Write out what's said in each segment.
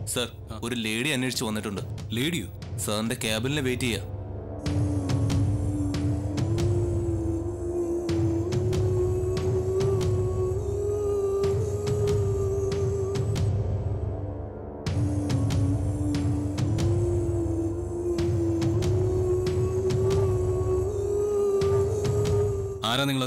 Sir ഒരു lady അന്വേഷിച്ച് വന്നിട്ടുണ്ട് ലേഡിയോ സാറിന്റെ ക്യാബിനിൽ വെയിറ്റ് ചെയ്യാ ആരാ നിങ്ങള്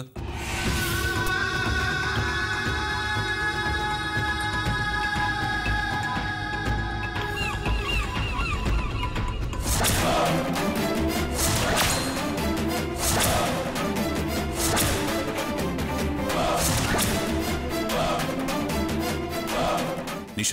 നിഷ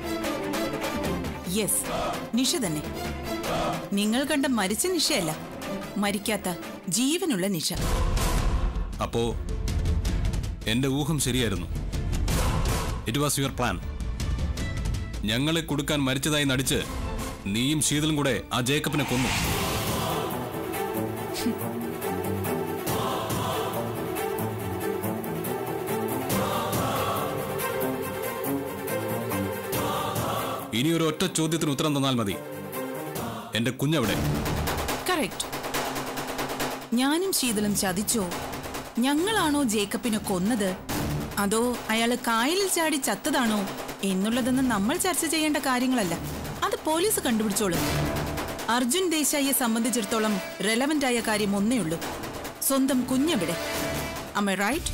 യെസ് നിഷ തന്നെ നിങ്ങൾ കണ്ട മരിച്ച നിഷയല്ല മരിക്കാത്ത ജീവനുള്ള നിഷ അപ്പോ എന്റെ ഊഹം ശരിയായിരുന്നു ഇറ്റ് വാസ് യുവർ പ്ലാൻ ഞങ്ങളെ കൊടുക്കാൻ മരിച്ചതായി നടിച്ച് നീയും ശീതലും കൂടെ ആ ജേക്കബിനെ കൊന്നു ഇനി ഒരു ഒറ്റ ചോദ്യത്തിന് ഉത്തരം തന്നാൽ മതി എന്റെ കുഞ്ഞവിടെ കറക്റ്റ് ഞാനും ശീതളും ചതിച്ചോ ഞങ്ങളാണോ ജേക്കബിനെ കൊന്നത് അതോ അയാള് കായലിൽ ചാടി ചത്തതാണോ എന്നുള്ളതൊന്നും നമ്മൾ ചർച്ച ചെയ്യേണ്ട കാര്യങ്ങളല്ല അത് പോലീസ് കണ്ടുപിടിച്ചോളും അർജുൻ ദേശായിയെ സംബന്ധിച്ചിടത്തോളം റെലവന്റ് ആയ കാര്യം ഒന്നേ ഉള്ളൂ സ്വന്തം കുഞ്ഞെവിടെ അമ്മ റൈറ്റ്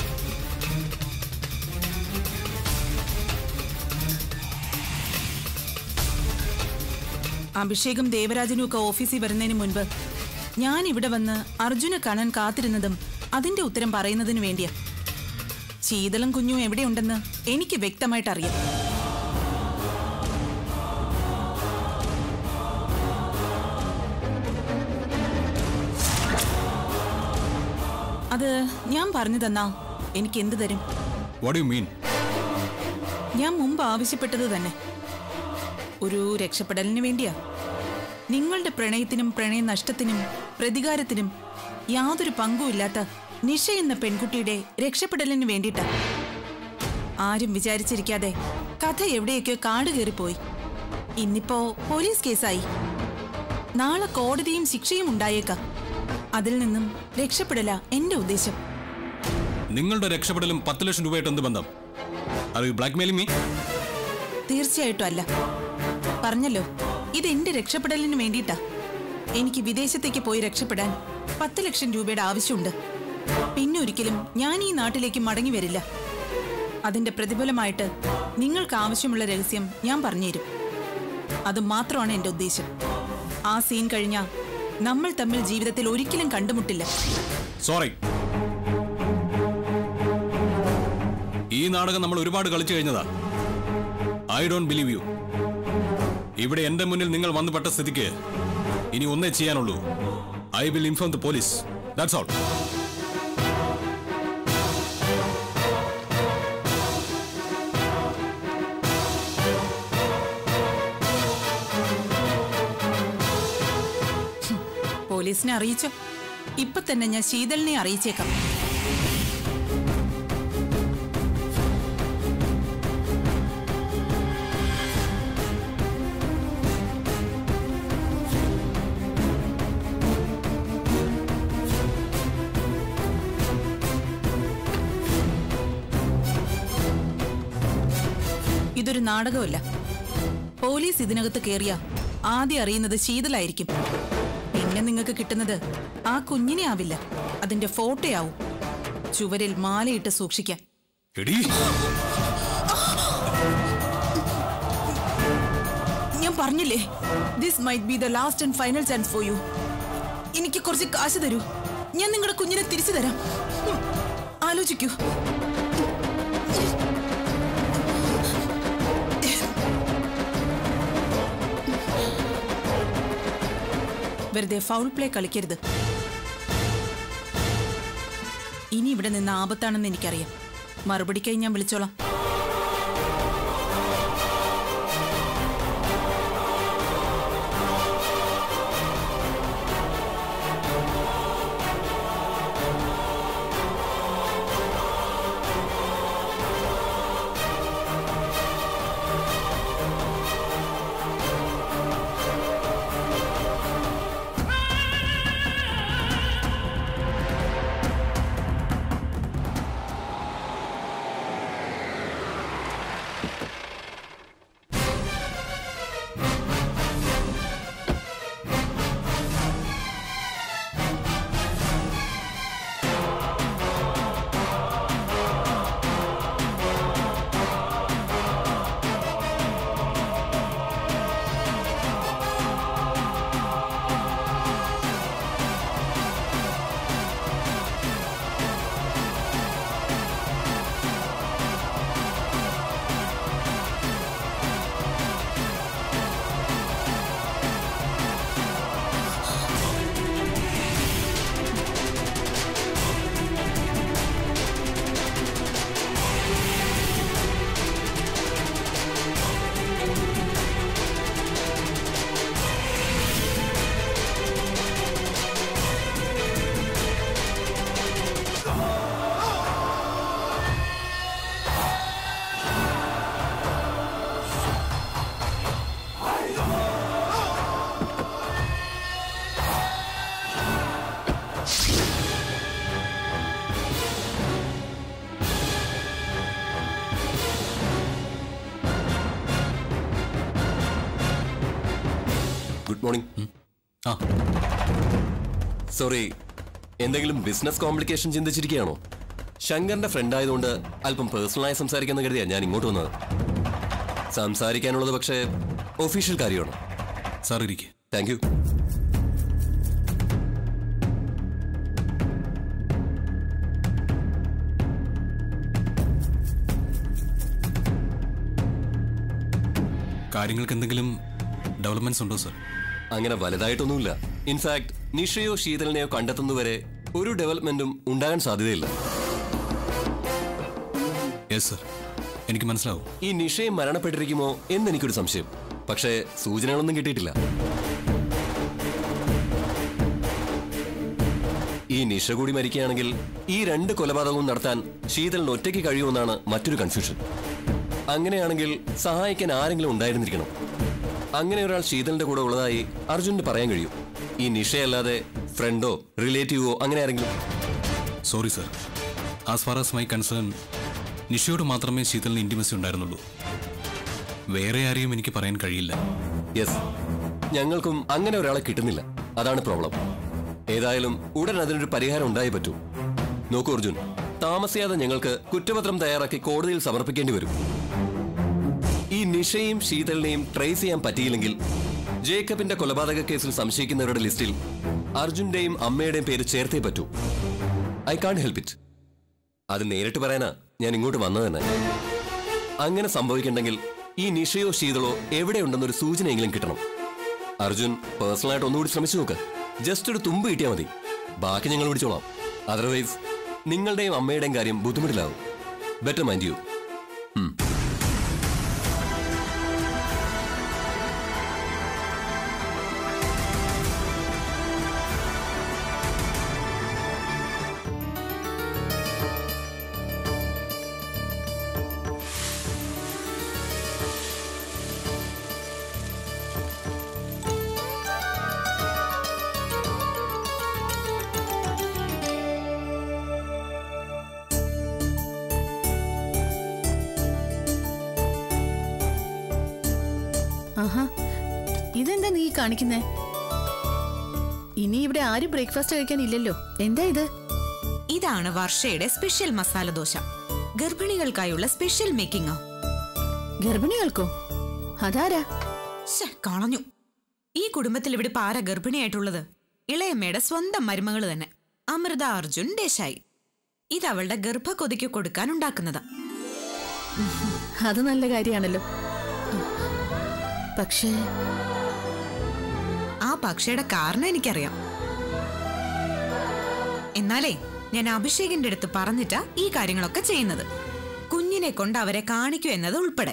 അഭിഷേകും ദേവരാജനും ഒക്കെ ഓഫീസിൽ വരുന്നതിന് മുൻപ് ഞാൻ ഇവിടെ വന്ന് അർജുനെ കാണാൻ കാത്തിരുന്നതും അതിന്റെ ഉത്തരം പറയുന്നതിന് വേണ്ടിയാ ശീതളും കുഞ്ഞും എവിടെയുണ്ടെന്ന് എനിക്ക് വ്യക്തമായിട്ട് അറിയാം അത് ഞാൻ പറഞ്ഞു തന്നാ എനിക്ക് എന്ത് തരും വാട്ട് യു മീൻ ഞാൻ മുമ്പ് ആവശ്യപ്പെട്ടത് തന്നെ ഒരു രക്ഷപ്പെടലിന് വേണ്ടിയാ നിങ്ങളുടെ പ്രണയത്തിനും പ്രണയ നഷ്ടത്തിനും പ്രതികാരത്തിനും യാതൊരു പങ്കുമില്ലാത്ത നിഷ എന്ന പെൺകുട്ടിയുടെ രക്ഷപ്പെടലിന് വേണ്ടിയിട്ടാ ആരും വിചാരിച്ചിരിക്കാതെ കഥ എവിടെയൊക്കെ കാട് കയറിപ്പോയി ഇന്നിപ്പോ പോലീസ് കേസായി നാളെ കോടതിയും ശിക്ഷയും ഉണ്ടായേക്കാം അതിൽ നിന്നും രക്ഷപ്പെടല എന്റെ ഉദ്ദേശം നിങ്ങളുടെ രക്ഷപ്പെടലും പത്ത് ലക്ഷം രൂപയായിട്ട് എന്ത് ബന്ധം are you blackmailing me തീർച്ചയായിട്ടും അല്ല പറഞ്ഞല്ലോ ഇത് എന്റെ രക്ഷപ്പെടലിന് വേണ്ടിയിട്ടാ എനിക്ക് വിദേശത്തേക്ക് പോയി രക്ഷപ്പെടാൻ പത്ത് ലക്ഷം രൂപയുടെ ആവശ്യമുണ്ട് പിന്നെ ഒരിക്കലും ഞാൻ ഈ നാട്ടിലേക്ക് മടങ്ങി വരില്ല അതിന്റെ പ്രതിഫലമായിട്ട് നിങ്ങൾക്ക് ആവശ്യമുള്ള രഹസ്യം ഞാൻ പറഞ്ഞുതരും അത് മാത്രമാണ് എന്റെ ഉദ്ദേശം ആ സീൻ കഴിഞ്ഞാ നമ്മൾ തമ്മിൽ ജീവിതത്തിൽ ഒരിക്കലും കണ്ടുമുട്ടില്ല സോറി ഈ നാടകം നമ്മൾ ഒരുപാട് കളിച്ചു കഴിഞ്ഞതാ ഐ ഡോണ്ട് ബിലീവ് യു ഇവിടെ എന്റെ മുന്നിൽ നിങ്ങൾ വന്നുപെട്ട സ്ഥിതിക്ക് ഇനി ഒന്നേ ചെയ്യാനുള്ളൂ I will inform the police that's all പോലീസിനെ അറിയിച്ചോ ഇപ്പൊ തന്നെ ഞാൻ ശീതളിനെ അറിയിച്ചേക്കാം ഇതൊരു നാടകമല്ല പോലീസ് ഇതിനകത്ത് കേറിയ ആദ്യം അറിയുന്നത് ശീതലായിരിക്കും പിന്നെ നിങ്ങൾക്ക് കിട്ടുന്നത് ആ കുഞ്ഞിനെ ആവില്ല അതിന്റെ ഫോട്ടോയാവും ചുവരിൽ മാലയിട്ട് സൂക്ഷിക്കാൻ എടീ ഞാൻ പറഞ്ഞില്ലേ this might be the last and final chance for you എനിക്ക് കുറച്ച് കാശ് തരൂ ഞാൻ നിങ്ങളുടെ കുഞ്ഞിനെ തിരിച്ചു തരാം ഉം. ആലോചിക്കൂ വെറുതെ ഫൗൾ പ്ലേ കളിക്കരുത് ഇനി ഇവിടെ നിന്ന് ആപത്താണെന്ന് എനിക്കറിയാം മറുപടിക്കായി ഞാൻ വിളിച്ചോളാം ഗുഡ് മോർണിംഗ് ആ സോറി എന്തെങ്കിലും ബിസിനസ് കോംപ്ലിക്കേഷൻ ചിന്തിച്ചിരിക്കുകയാണോ ശങ്കറിന്റെ ഫ്രണ്ട് ആയതുകൊണ്ട് അല്പം പേഴ്സണലായി സംസാരിക്കാന്ന് കരുതിയാ ഞാൻ ഇങ്ങോട്ട് വന്നത് സംസാരിക്കാനുള്ളത് പക്ഷേ ഒഫീഷ്യൽ കാര്യമാണ് സാർ ഇരിക്കെ താങ്ക് യു കാര്യങ്ങൾക്ക് എന്തെങ്കിലും ഡെവലപ്മെന്റ്സ് ഉണ്ടോ സാർ അങ്ങനെ വലുതായിട്ടൊന്നുമില്ല ഇൻഫാക്ട് നിഷയോ ശീതളിനെയോ കണ്ടെത്തുന്നവരെ ഒരു ഡെവലപ്മെന്റും ഉണ്ടാകാൻ സാധ്യതയില്ല യെസ് സർ എനിക്ക് മനസ്സിലാവും ഈ നിഷയും മരണപ്പെട്ടിരിക്കുമോ എന്നെനിക്കൊരു സംശയം പക്ഷേ സൂചനകളൊന്നും കിട്ടിയിട്ടില്ല ഈ നിഷ കൂടി മരിക്കുകയാണെങ്കിൽ ഈ രണ്ട് കൊലപാതകവും നടത്താൻ ശീതളിന് ഒറ്റയ്ക്ക് കഴിയുമെന്നാണ് മറ്റൊരു കൺഫ്യൂഷൻ അങ്ങനെയാണെങ്കിൽ സഹായിക്കാൻ ആരെങ്കിലും ഉണ്ടായിരുന്നിരിക്കണം അങ്ങനെ ഒരാൾ ശീതളിന്റെ കൂടെ ഉള്ളതായി അർജുനന് പറയാൻ കഴിയും ഈ നിഷയല്ലാതെ ഫ്രണ്ടോ റിലേറ്റീവോ അങ്ങനെ ആരെങ്കിലും sorry sir as far as my concern നിഷയോട് മാത്രമേ ശീതളിന് ഇൻറ്റിമസി ഉണ്ടായിരുന്നുള്ളൂ വേറെ ആരെയും എനിക്ക് പറയാൻ കഴിയില്ല യെസ് ഞങ്ങൾക്കും അങ്ങനെ ഒരാളെ കിട്ടുന്നില്ല അതാണ് പ്രോബ്ലം ഏതായാലും ഉടൻ അതിനൊരു പരിഹാരം ഉണ്ടായേ പറ്റൂ നോക്കൂ അർജുൻ താമസിയാതെ ഞങ്ങൾക്ക് കുറ്റപത്രം തയ്യാറാക്കി കോടതിയിൽ സമർപ്പിക്കേണ്ടി വരും ഈ നിഷയും ശീതളിനെയും ട്രേസ് ചെയ്യാൻ പറ്റിയില്ലെങ്കിൽ ജേക്കബിന്റെ കൊലപാതക കേസിൽ സംശയിക്കുന്നവരുടെ ലിസ്റ്റിൽ അർജുന്റെയും അമ്മയുടെയും പേര് ചേർത്തേ പറ്റൂ ഐ കാൺ ഹെൽപ്പ് ഇറ്റ് അത് നേരിട്ട് പറയാനാ ഞാൻ ഇങ്ങോട്ട് വന്നത് തന്നെ അങ്ങനെ സംഭവിക്കണ്ടെങ്കിൽ ഈ നിഷയോ ശീതളോ എവിടെയുണ്ടെന്നൊരു സൂചനയെങ്കിലും കിട്ടണം അർജുൻ പേഴ്സണലായിട്ട് ഒന്നുകൂടി ശ്രമിച്ചു നോക്ക് ജസ്റ്റ് ഒരു തുമ്പ് കിട്ടിയാൽ മതി ബാക്കി ഞങ്ങൾ പിടിച്ചോളാം അതർവൈസ് നിങ്ങളുടെയും അമ്മയുടെയും കാര്യം ബുദ്ധിമുട്ടിലാവും ബെറ്റർ മൈൻഡ് യു ആഹാ ഇതെന്താ നീ കാണിക്കുന്നേ ഇനി ഇവിടെ ആരും ബ്രേക്ക്ഫാസ്റ്റ് കഴിക്കാൻ ഇല്ലല്ലോ എന്താ ഇത് ഇതാണ് വർഷയുടെ സ്പെഷ്യൽ മസാല ദോശ ഗർഭിണികൾക്കായുള്ള സ്പെഷ്യൽ മേക്കിംഗ് ഗർഭിണികൾക്കോ അതാരാ കളഞ്ഞു ഈ കുടുംബത്തിൽ ഇവിടെ ഇപ്പൊ ആരാ ഗർഭിണിയായിട്ടുള്ളത് ഇളയമ്മയുടെ സ്വന്തം മരുമകള് തന്നെ അമൃത അർജുൻ ദേശായി ഇത് അവളുടെ ഗർഭക്കൊതിക്ക് കൊടുക്കാൻ ഉണ്ടാക്കുന്നതാ അത് നല്ല കാര്യമാണല്ലോ പക്ഷേ ആ പക്ഷയുടെ കാരണം എനിക്കറിയാം എന്നാലേ ഞാൻ അഭിഷേകിന്റെ അടുത്ത് പറഞ്ഞിട്ടാ ഈ കാര്യങ്ങളൊക്കെ ചെയ്യുന്നത് കുഞ്ഞിനെ കൊണ്ട് അവരെ കാണിക്കൂ എന്നത് ഉൾപ്പെടെ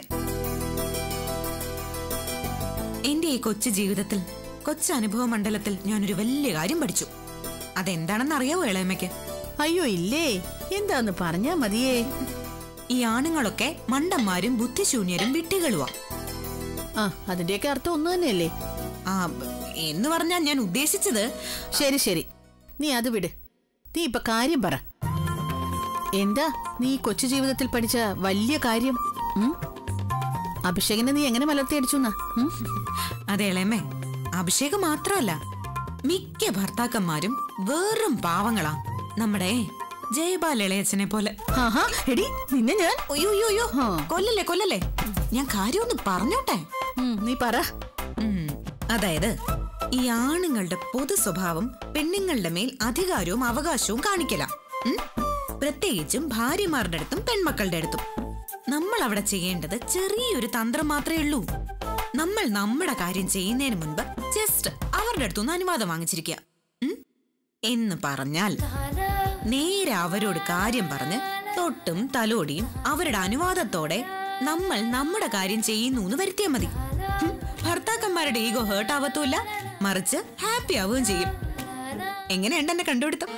എന്റെ ഈ കൊച്ചു ജീവിതത്തിൽ കൊച്ചു അനുഭവ മണ്ഡലത്തിൽ ഞാനൊരു വലിയ കാര്യം പഠിച്ചു അതെന്താണെന്ന് അറിയാവോ ഇളയമ്മയ്ക്ക് അയ്യോ ഇല്ലേ എന്താന്ന് പറഞ്ഞാ മതിയേ ഈ ആണുങ്ങളൊക്കെ മണ്ടന്മാരും ബുദ്ധിശൂന്യരും വിട്ടികളുവാ ആ അതിന്റെയൊക്കെ അർത്ഥം ഒന്നു തന്നെയല്ലേ ആ എന്ന് പറഞ്ഞാൽ ഞാൻ ഉദ്ദേശിച്ചത് ശരി ശരി നീ അത് വിട് നീ ഇപ്പൊ കാര്യം പറ എന്താ നീ കൊച്ചു ജീവിതത്തിൽ പഠിച്ച വലിയ കാര്യം ഉം? അഭിഷേകിനെ നീ എങ്ങനെ മലർത്തിയടിച്ചു അതെ ഇളയമ്മേ അഭിഷേകം മാത്രമല്ല മിക്ക ഭർത്താക്കന്മാരും വെറും പാവങ്ങളാ നമ്മുടെ ജയപാൽ ഇളയച്ചനെ പോലെ ആഹാ എടി നിന്നെ ഞാൻ അയ്യോ അയ്യോ അയ്യോ ആ. കൊല്ലല്ലേ കൊല്ലല്ലേ ഞാൻ കാര്യം ഒന്ന് പറഞ്ഞോട്ടെ ഉം, നീ പറ ഉം, അതായത് ഈ ആണുങ്ങളുടെ പൊതു സ്വഭാവം പെണ്ണുങ്ങളുടെ മേൽ അധികാരവും അവകാശവും കാണിക്കല ഉം? പ്രത്യേകിച്ചും ഭാര്യമാരുടെ അടുത്തും പെൺമക്കളുടെ അടുത്തും നമ്മൾ അവിടെ ചെയ്യേണ്ടത് ചെറിയൊരു തന്ത്രം മാത്രമേ ഉള്ളൂ നമ്മൾ നമ്മുടെ കാര്യം ചെയ്യുന്നതിന് മുൻപ് ജസ്റ്റ് അവരുടെ അടുത്തുനിന്ന് അനുവാദം വാങ്ങിച്ചിരിക്കുക ഉം? എന്ന് പറഞ്ഞാൽ നേരെ അവരോട് കാര്യം പറഞ്ഞ് തൊട്ടും തലോടിയും അവരുടെ അനുവാദത്തോടെ നമ്മൾ നമ്മുടെ കാര്യം ചെയ്യുന്നു എന്ന് വരുത്തിയാൽ മതി ഹും, ഭർത്താക്കന്മാരുടെ ഈഗോ ഹേർട്ട് ആവത്തുമില്ല മറിച്ച് ഹാപ്പി ആവുകയും ചെയ്യും എങ്ങനെയുണ്ട് എന്നെ കണ്ടുപിടുത്തം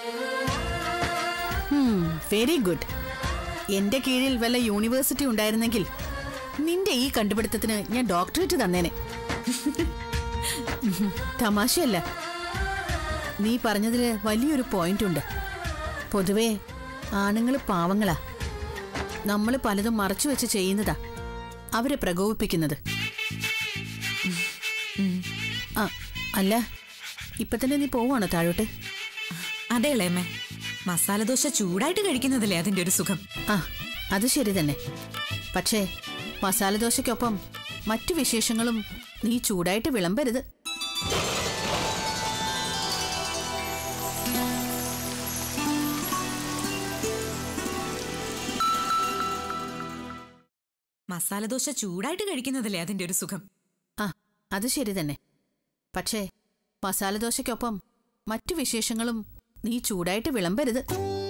വെരി ഗുഡ് എന്റെ കീഴിൽ വല്ല യൂണിവേഴ്സിറ്റി ഉണ്ടായിരുന്നെങ്കിൽ നിന്റെ ഈ കണ്ടുപിടുത്തത്തിന് ഞാൻ ഡോക്ടറേറ്റ് തന്നേനെ തമാശയല്ല നീ പറഞ്ഞതില് വലിയൊരു പോയിന്റ് ഉണ്ട് പൊതുവേ ആണുങ്ങൾ പാവങ്ങളാ നമ്മൾ പലതും മറച്ചു വെച്ച് ചെയ്യുന്നതാ അവരെ പ്രകോപിപ്പിക്കുന്നത് ആ അല്ല ഇപ്പൊ തന്നെ നീ പോവാണോ താഴോട്ട് അതെ ഇളയമ്മേ മസാല ദോശ ചൂടായിട്ട് കഴിക്കുന്നതല്ലേ അതിന്റെ ഒരു സുഖം ആ അത് ശരി തന്നെ പക്ഷേ മസാല ദോശയ്ക്കൊപ്പം മറ്റു വിശേഷങ്ങളും നീ ചൂടായിട്ട് വിളമ്പരുത് മസാല ദോശ ചൂടായിട്ട് കഴിക്കുന്നതല്ലേ അതിന്റെ ഒരു സുഖം ആ അത് ശരി തന്നെ പക്ഷേ മസാല ദോശയ്ക്കൊപ്പം മറ്റു വിശേഷങ്ങളും നീ ചൂടായിട്ട് വിളമ്പരുത്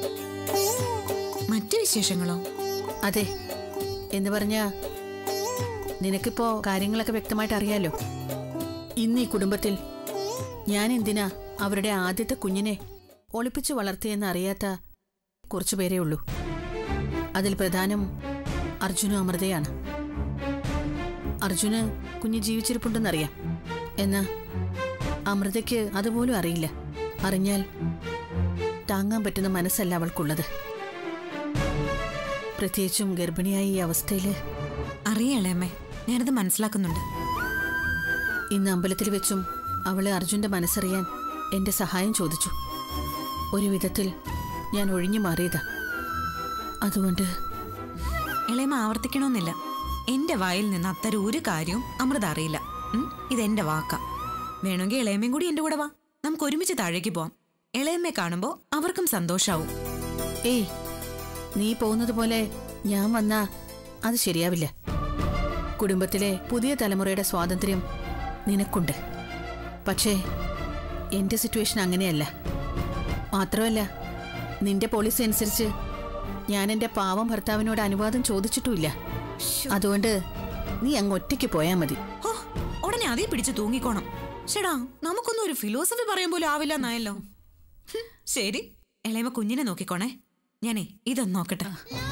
മറ്റു വിശേഷങ്ങളോ അതെ എന്ന് പറഞ്ഞ നിനക്കിപ്പോ കാര്യങ്ങളൊക്കെ വ്യക്തമായിട്ട് അറിയാലോ ഇന്ന് ഈ കുടുംബത്തിൽ ഞാൻ എന്തിനാ അവരുടെ ആദ്യത്തെ കുഞ്ഞിനെ ഒളിപ്പിച്ചു വളർത്തിയെന്ന് അറിയാത്ത കുറച്ചു പേരേ ഉള്ളൂ അതിൽ പ്രധാനം അർജുനും അമൃതയാണ് അർജുന് കുഞ്ഞ് ജീവിച്ചിരിപ്പുണ്ടെന്നറിയാം എന്നാ അമൃതയ്ക്ക് അതുപോലും അറിയില്ല അറിഞ്ഞാൽ താങ്ങാൻ പറ്റുന്ന മനസ്സല്ല അവൾക്കുള്ളത് പ്രത്യേകിച്ചും ഗർഭിണിയായ ഈ അവസ്ഥയില് അറിയാളേമ്മേ ഞാനത് മനസ്സിലാക്കുന്നുണ്ട് ഇന്ന് അമ്പലത്തിൽ വെച്ചും അവളെ അർജുന്റെ മനസ്സറിയാൻ എന്റെ സഹായം ചോദിച്ചു ഒരു വിധത്തിൽ ഞാൻ ഒഴിഞ്ഞു മാറിയതാ അതുകൊണ്ട് ഇളയമ്മ ആവർത്തിക്കണമെന്നില്ല എന്റെ വായിൽ നിന്ന് അത്തരം ഒരു കാര്യവും അമൃത അറിയില്ല ഉം, ഇതെന്റെ വാക്ക വേണമെങ്കിൽ ഇളയമ്മയും കൂടി എന്റെ കൂടെ വാ നമുക്ക് ഒരുമിച്ച് താഴേക്ക് പോവാം ഇളയമ്മയെ കാണുമ്പോ അവർക്കും സന്തോഷാവും ഏയ് നീ പോകുന്നത് പോലെ ഞാൻ വന്നാ അത് ശരിയാവില്ല കുടുംബത്തിലെ പുതിയ തലമുറയുടെ സ്വാതന്ത്ര്യം നിനക്കുണ്ട് പക്ഷേ എന്റെ സിറ്റുവേഷൻ അങ്ങനെയല്ല മാത്രമല്ല നിന്റെ പോളിസി അനുസരിച്ച് ഞാൻ എന്റെ പാവം ഭർത്താവിനോട് അനുവാദം ചോദിച്ചിട്ടുമില്ല അതുകൊണ്ട് നീ അങ്ങ് ഒറ്റയ്ക്ക് പോയാൽ മതി ഹോ ഉടനെ അതേ പിടിച്ച് തൂങ്ങിക്കോണം ചേടാ നമുക്കൊന്നും ഒരു ഫിലോസഫി പറയാൻ പോലും ആവില്ല എന്നായല്ലോ ഹും, ശരി ഇളയമ്മ കുഞ്ഞിനെ നോക്കിക്കോണേ ഞാനേ ഇതൊന്ന് നോക്കട്ടെ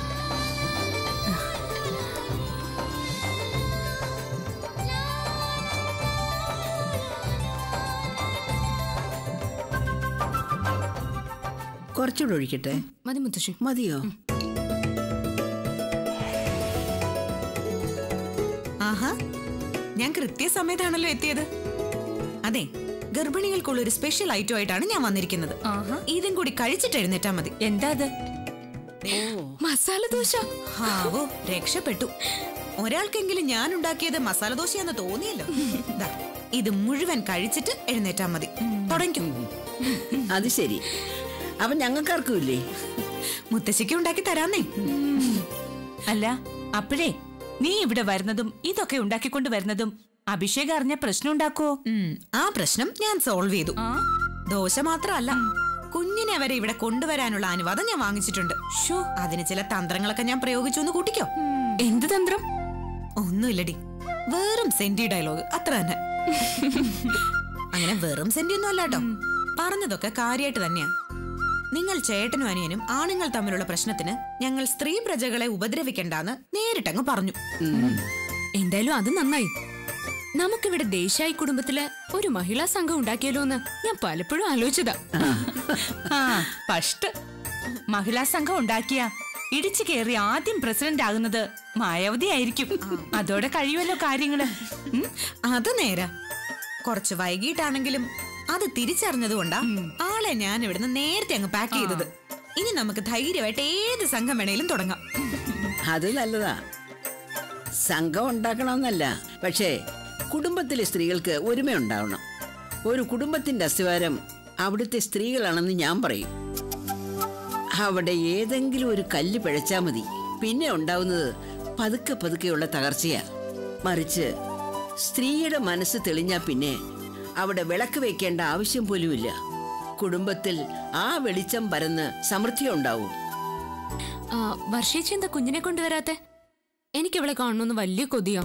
കുറച്ചുകൂടെ ഒഴിക്കട്ടെ മതി മുത്തശ്ശി മതിയോ ആഹാ ഞാൻ കൃത്യസമയത്താണല്ലോ എത്തിയത് അതെ ഗർഭിണികൾക്കുള്ള ഒരു സ്പെഷ്യൽ ഐറ്റം ആയിട്ടാണ് ഞാൻ വന്നിരിക്കുന്നത് ഇതും കൂടി കഴിച്ചിട്ട് എഴുന്നേറ്റാ മതി എന്താ അത് മസാല ദോശ ഹാവോ രക്ഷപ്പെട്ടു ഒരാൾക്കെങ്കിലും ഞാൻ ഉണ്ടാക്കിയത് മസാല ദോശയാന്ന് തോന്നിയല്ലോ ദാ, ഇത് മുഴുവൻ കഴിച്ചിട്ട് എഴുന്നേറ്റാ മതി തുടങ്ങിക്കും അത് ശരി അപ്പൊ ഞങ്ങൾക്കാർക്കും ഇല്ലേ മുത്തശ്ശിക്ക് ഉണ്ടാക്കി തരാന്നേ അല്ല അപ്പോഴേ നീ ഇവിടെ വരുന്നതും ഇതൊക്കെ ഉണ്ടാക്കിക്കൊണ്ട് വരുന്നതും അഭിഷേക് അറിഞ്ഞ പ്രശ്നം ഉണ്ടാക്കുവോ ഉം, ആ പ്രശ്നം ഞാൻ സോൾവ് ചെയ്തു ദോശ മാത്രമല്ല കുഞ്ഞിനെ വരെ ഇവിടെ കൊണ്ടുവരാനുള്ള അനുവാദം ഞാൻ വാങ്ങിച്ചിട്ടുണ്ട് ഷോ അതിന് ചില തന്ത്രങ്ങളൊക്കെ ഞാൻ പ്രയോഗിച്ചു എന്ന് കൂട്ടിക്കോ എന്ത് തന്ത്രം ഒന്നുമില്ലടി വെറും സെന്റി ഡയലോഗ് അത്ര തന്നെ അങ്ങനെ വെറും സെന്റി ഒന്നും അല്ല കേട്ടോ പറഞ്ഞതൊക്കെ കാര്യമായിട്ട് തന്നെയാ നിങ്ങൾ ചേട്ടനും അനിയനും ആണുങ്ങൾ തമ്മിലുള്ള പ്രശ്നത്തിന് ഞങ്ങൾ സ്ത്രീ പ്രജകളെ ഉപദ്രവിക്കണ്ടെന്ന് നേരിട്ടങ്ങ് പറഞ്ഞു എന്തായാലും അത് നന്നായി നമുക്കിവിടെ ദേശായി കുടുംബത്തില് ഒരു മഹിളാ സംഘം ഉണ്ടാക്കിയാലോ എന്ന് ഞാൻ പലപ്പോഴും ആലോചിച്ചതാ ആ പഷ്ട് മഹിളാ സംഘം ഉണ്ടാക്കിയ ഇടിച്ചു കയറി ആദ്യം പ്രസിഡന്റ് ആകുന്നത് മായാവതി ആയിരിക്കും അതോടെ കഴിയുമല്ലോ കാര്യങ്ങള് ഉം? അത് നേരാ കുറച്ച് വൈകിട്ടാണെങ്കിലും അത് തിരിച്ചറിഞ്ഞതുകൊണ്ടാ ആളെ ഞാൻ ഇവിടുന്ന് നേരത്തെ അങ്ങ് പാക്ക് ചെയ്തത് ഇനി നമുക്ക് ധൈര്യമായിട്ട് ഏത് സംഘം വേണേലും തുടങ്ങാം അത് നല്ലതാ സംഘം ഉണ്ടാക്കണമെന്നല്ല പക്ഷേ കുടുംബത്തിലെ സ്ത്രീകൾക്ക് ഒരുമ ഉണ്ടാവണം ഒരു കുടുംബത്തിന്റെ അസ്ഥിവാരം അവിടുത്തെ സ്ത്രീകളാണെന്ന് ഞാൻ പറയും അവിടെ ഏതെങ്കിലും ഒരു കല്ല് പിഴച്ചാ മതി പിന്നെ ഉണ്ടാവുന്നത് പതുക്കെ പതുക്കെയുള്ള തകർച്ചയാ മറിച്ച് സ്ത്രീയുടെ മനസ്സ് തെളിഞ്ഞാ പിന്നെ അവിടെ വിളക്ക് വെക്കേണ്ട ആവശ്യം പോലുമില്ല കുടുംബത്തിൽ ആ വെളിച്ചം പരന്ന് സമൃദ്ധി ഉണ്ടാവും ആ, വർഷേച്ചി എന്താ കുഞ്ഞിനെ കൊണ്ടുവരാത്തെ എനിക്ക് അവളെ കാണണമെന്ന് വലിയ കൊതിയാ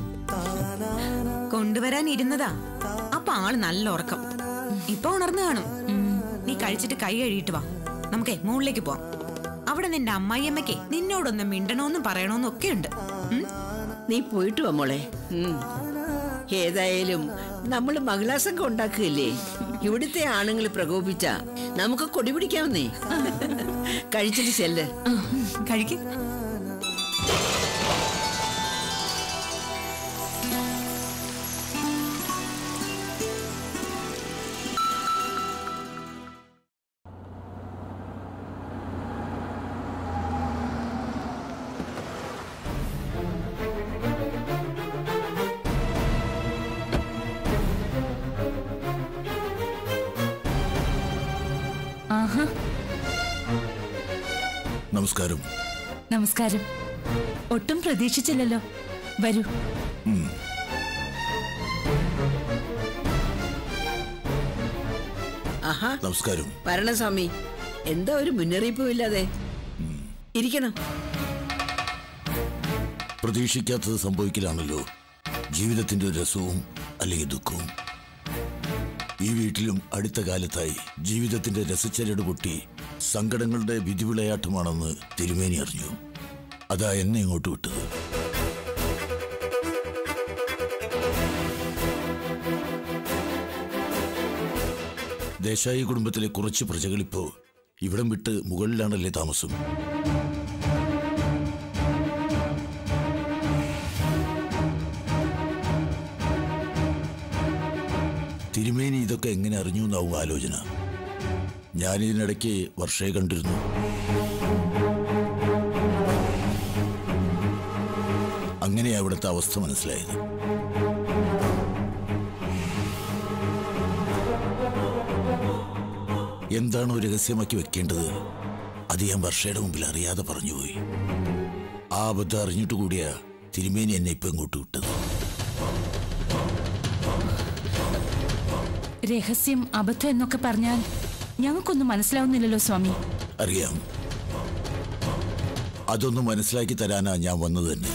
കൊണ്ടുവരാൻ ഇരുന്നതാ അപ്പൊ ആള് നല്ല ഉറക്കം ഇപ്പൊ ഉണർന്നു കാണും നീ കഴിച്ചിട്ട് കൈ കഴുകിയിട്ട് വാ നമുക്കേ മുകളിലേക്ക് പോവാം അവിടെ നിന്റെ അമ്മായിയമ്മയ്ക്ക് നിന്നോടൊന്ന് മിണ്ടണോന്നും പറയണോന്നും ഒക്കെ ഉണ്ട് ഉം? നീ പോയിട്ട് വാ മോളെ ഉം. ഏതായാലും നമ്മൾ മഹിളാ സംഘം ഉണ്ടാക്കുകയല്ലേ ഇവിടുത്തെ ആണുങ്ങൾ പ്രകോപിച്ച നമുക്ക് കൊടി പിടിക്കാമെന്നേ കഴിച്ചിട്ട് ചെല്ല് കഴിക്ക് നമസ്കാരം നമസ്കാരം ഒട്ടും പ്രതീക്ഷിച്ചില്ലല്ലോ വരൂ ആഹാ നമസ്കാരം ഭരണസ്വാമി എന്താ ഒരു മുന്നറിയിപ്പും ഇല്ലാതെ ഇരിക്കണം പ്രതീക്ഷിക്കാത്തത് സംഭവിക്കലാണല്ലോ ജീവിതത്തിന്റെ രസവും അല്ലെങ്കിൽ ദുഃഖവും ഈ വീട്ടിലും അടുത്ത കാലത്തായി ജീവിതത്തിന്റെ രസച്ചരട് പൊട്ടി സങ്കടങ്ങളുടെ വിധിവിളയാട്ടമാണെന്ന് തിരുമേനി അറിഞ്ഞു അതാ എന്നെ ഇങ്ങോട്ട് വിട്ടത് ദേശായി കുടുംബത്തിലെ കുറച്ച് പ്രജകളിപ്പോ ഇവിടം വിട്ട് മുകളിലാണല്ലേ താമസം തിരുമേനി ഇതൊക്കെ എങ്ങനെ അറിഞ്ഞു എന്നാവും ആലോചന ഞാനിതിനിടയ്ക്ക് വർഷയെ കണ്ടിരുന്നു അങ്ങനെയാ അവിടുത്തെ അവസ്ഥ മനസ്സിലായത് എന്താണോ രഹസ്യമാക്കി വെക്കേണ്ടത് അത് ഞാൻ വർഷയുടെ മുമ്പിൽ അറിയാതെ പറഞ്ഞുപോയി ആ അബദ്ധം അറിഞ്ഞിട്ട് കൂടിയാ തിരുമേനി എന്നെ ഇപ്പൊ ഇങ്ങോട്ട് വിട്ടത് രഹസ്യം അബദ്ധം എന്നൊക്കെ പറഞ്ഞാൽ ഞങ്ങൾക്കൊന്നും മനസ്സിലാവുന്നില്ലല്ലോ സ്വാമി അറിയാം അതൊന്നും മനസ്സിലാക്കി തരാനാ ഞാൻ വന്നത് തന്നെ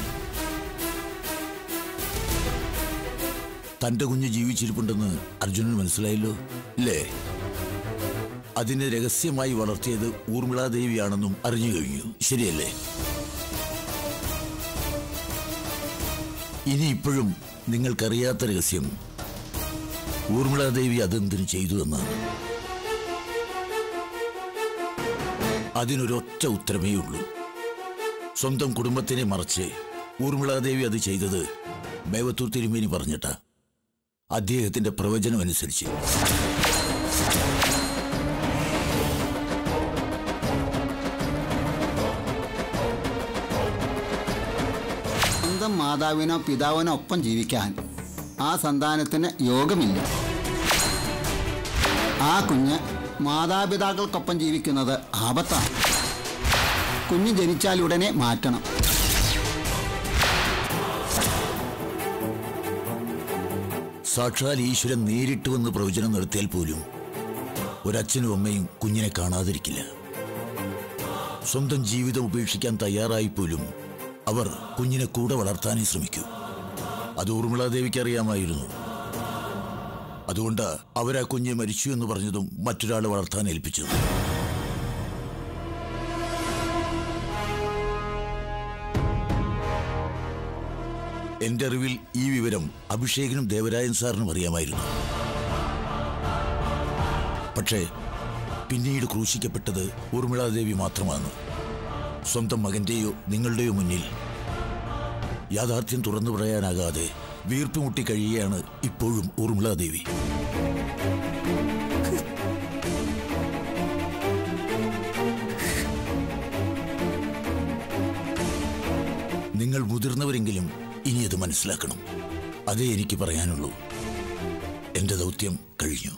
തന്റെ കുഞ്ഞ് ജീവിച്ചിരിപ്പുണ്ടെന്ന് അർജുനന് മനസ്സിലായല്ലോ ഇല്ലേ അതിനെ രഹസ്യമായി വളർത്തിയത് ഊർമിളാദേവിയാണെന്നും അറിഞ്ഞു കഴിഞ്ഞു ശരിയല്ലേ ഇനി ഇപ്പോഴും നിങ്ങൾക്കറിയാത്ത രഹസ്യം ഊർമിളാദേവി അതെന്തിനു ചെയ്തു എന്നാണ് അതിനൊരൊറ്റ ഉത്തരമേ ഉള്ളൂ സ്വന്തം കുടുംബത്തിനെ മറച്ച് ഊർമിളാദേവി അത് ചെയ്തത് മേവത്തൂർ തിരുമേനി പറഞ്ഞിട്ട അദ്ദേഹത്തിന്റെ പ്രവചനം അനുസരിച്ച് സ്വന്തം മാതാവിനോ പിതാവിനോ ഒപ്പം ജീവിക്കാൻ ആ സന്താനത്തിന് യോഗമില്ല ആ കുഞ്ഞ് മാതാപിതാക്കൾക്കൊപ്പം ജീവിക്കുന്നത് ആപത്താണ് കുഞ്ഞ് ജനിച്ചാലുടനെ മാറ്റണം സാക്ഷാൽ ഈശ്വരൻ നേരിട്ട് വന്ന് പ്രവചനം നടത്തിയാൽ പോലും ഒരച്ഛനും അമ്മയും കുഞ്ഞിനെ കാണാതിരിക്കില്ല സ്വന്തം ജീവിതം ഉപേക്ഷിക്കാൻ തയ്യാറായി പോലും അവർ കുഞ്ഞിനെ കൂടെ വളർത്താനേ ശ്രമിക്കൂ അത് ഊർമിളാദേവിക്ക് അറിയാമായിരുന്നു അതുകൊണ്ട് അവരാ കുഞ്ഞ് മരിച്ചു എന്ന് പറഞ്ഞതും മറ്റൊരാൾ വളർത്താൻ ഏൽപ്പിച്ചത് എന്റെ അറിവിൽ ഈ വിവരം അഭിഷേകിനും ദേവരായൻ സാറിനും അറിയാമായിരുന്നു പക്ഷേ പിന്നീട് ക്രൂശിക്കപ്പെട്ടത് ഊർമിളാദേവി മാത്രമാണ് സ്വന്തം മകന്റെയോ നിങ്ങളുടെയോ മുന്നിൽ യാഥാർത്ഥ്യം തുറന്നു പറയാനാകാതെ വീർപ്പുമുട്ടി കഴിയുകയാണ് ഇപ്പോഴും ഊർമിളാദേവി നിങ്ങൾ മുതിർന്നവരെങ്കിലും ഇനി അത് മനസ്സിലാക്കണം അതേ എനിക്ക് പറയാനുള്ളൂ എന്റെ ദൗത്യം കഴിഞ്ഞു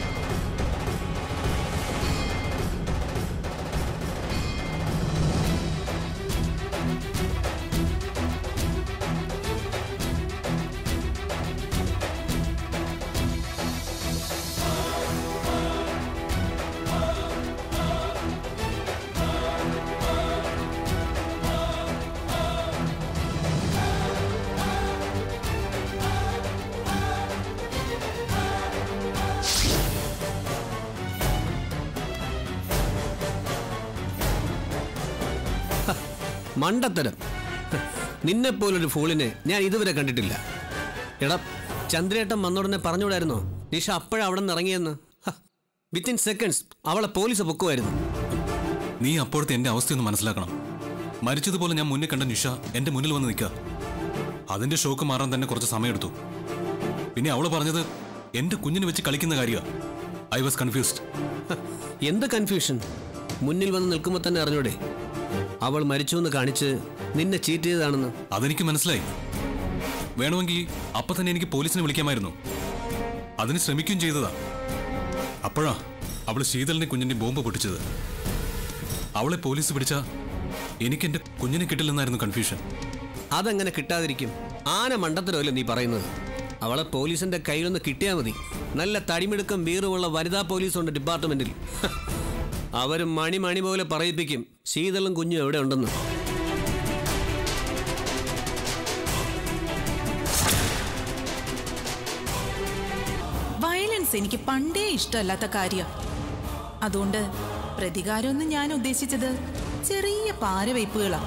മണ്ടത്തരം നിന്നെ പോലൊരു ഫൂളിനെ ഞാൻ ഇതുവരെ കണ്ടിട്ടില്ല എടാ ചന്ദ്രേട്ടൻ വന്നോടനെ പറഞ്ഞുകൂടായിരുന്നോ നിഷ അപ്പോഴാ അവിടെ നിന്ന് ഇറങ്ങിയെന്ന് വിത്തിൻ സെക്കൻഡ്സ് അവളെ പോലീസ് പൊക്കുമായിരുന്നു നീ അപ്പോഴത്തെ എന്റെ അവസ്ഥയൊന്ന് മനസ്സിലാക്കണം മരിച്ചതുപോലെ ഞാൻ മുന്നിൽ കണ്ട നിഷ എന്റെ മുന്നിൽ വന്ന് നിൽക്കുക അതിന്റെ ഷോക്ക് മാറാൻ തന്നെ കുറച്ച് സമയമെടുത്തു പിന്നെ അവള് പറഞ്ഞത് എന്റെ കുഞ്ഞിനെ വെച്ച് കളിക്കുന്ന കാര്യമാണ് ഐ വാസ് കൺഫ്യൂസ്ഡ് എന്ത് കൺഫ്യൂഷൻ മുന്നിൽ വന്ന് നിൽക്കുമ്പോൾ തന്നെ അറിഞ്ഞൂടെ അവൾ മരിച്ചു എന്ന് കാണിച്ച് നിന്നെ ചീറ്റ് ചെയ്തതാണെന്ന് അതെനിക്ക് മനസ്സിലായി വേണമെങ്കിൽ അപ്പൊ തന്നെ എനിക്ക് പോലീസിനെ വിളിക്കാമായിരുന്നു അതിന് ശ്രമിക്കുകയും ചെയ്തതാ അപ്പോഴാ അവള് ശീതളിന്റെ കുഞ്ഞിന്റെ ബോംബ് പൊട്ടിച്ചത് അവളെ പോലീസ് പിടിച്ച എനിക്ക് എന്റെ കുഞ്ഞിനെ കിട്ടില്ലെന്നായിരുന്നു കൺഫ്യൂഷൻ അതെങ്ങനെ കിട്ടാതിരിക്കും ആന മണ്ടത്തരമല്ലേ നീ പറയുന്നത് അവളെ പോലീസിന്റെ കയ്യിലൊന്ന് കിട്ടിയാൽ മതി നല്ല തടിമിടുക്കം വീറുമുള്ള വനിതാ പോലീസുണ്ട് ഡിപ്പാർട്ട്മെന്റിൽ ഹ, അവര് മണി മണി പോലെ പറയിപ്പിക്കും ശീതളും കുഞ്ഞും എവിടെ ഉണ്ടെന്ന് വയലൻസ് എനിക്ക് പണ്ടേ ഇഷ്ടമല്ലാത്ത കാര്യം അതുകൊണ്ട് പ്രതികാരമൊന്നും ഞാൻ ഉദ്ദേശിച്ചത് ചെറിയ പാരവയ്പ്പുകളാ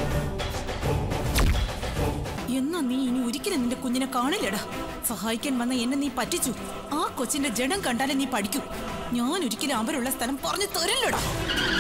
എന്നാ നീ ഇനി ഒരിക്കലും നിന്റെ കുഞ്ഞിനെ കാണില്ലടാ സഹായിക്കാൻ വന്ന എന്നെ നീ പറ്റിച്ചു ആ കൊച്ചിന്റെ ജഡം കണ്ടാലേ നീ പഠിക്കൂ ഞാൻ ഒരിക്കലും അവരുള്ള സ്ഥലം പറഞ്ഞു തരില്ലടാ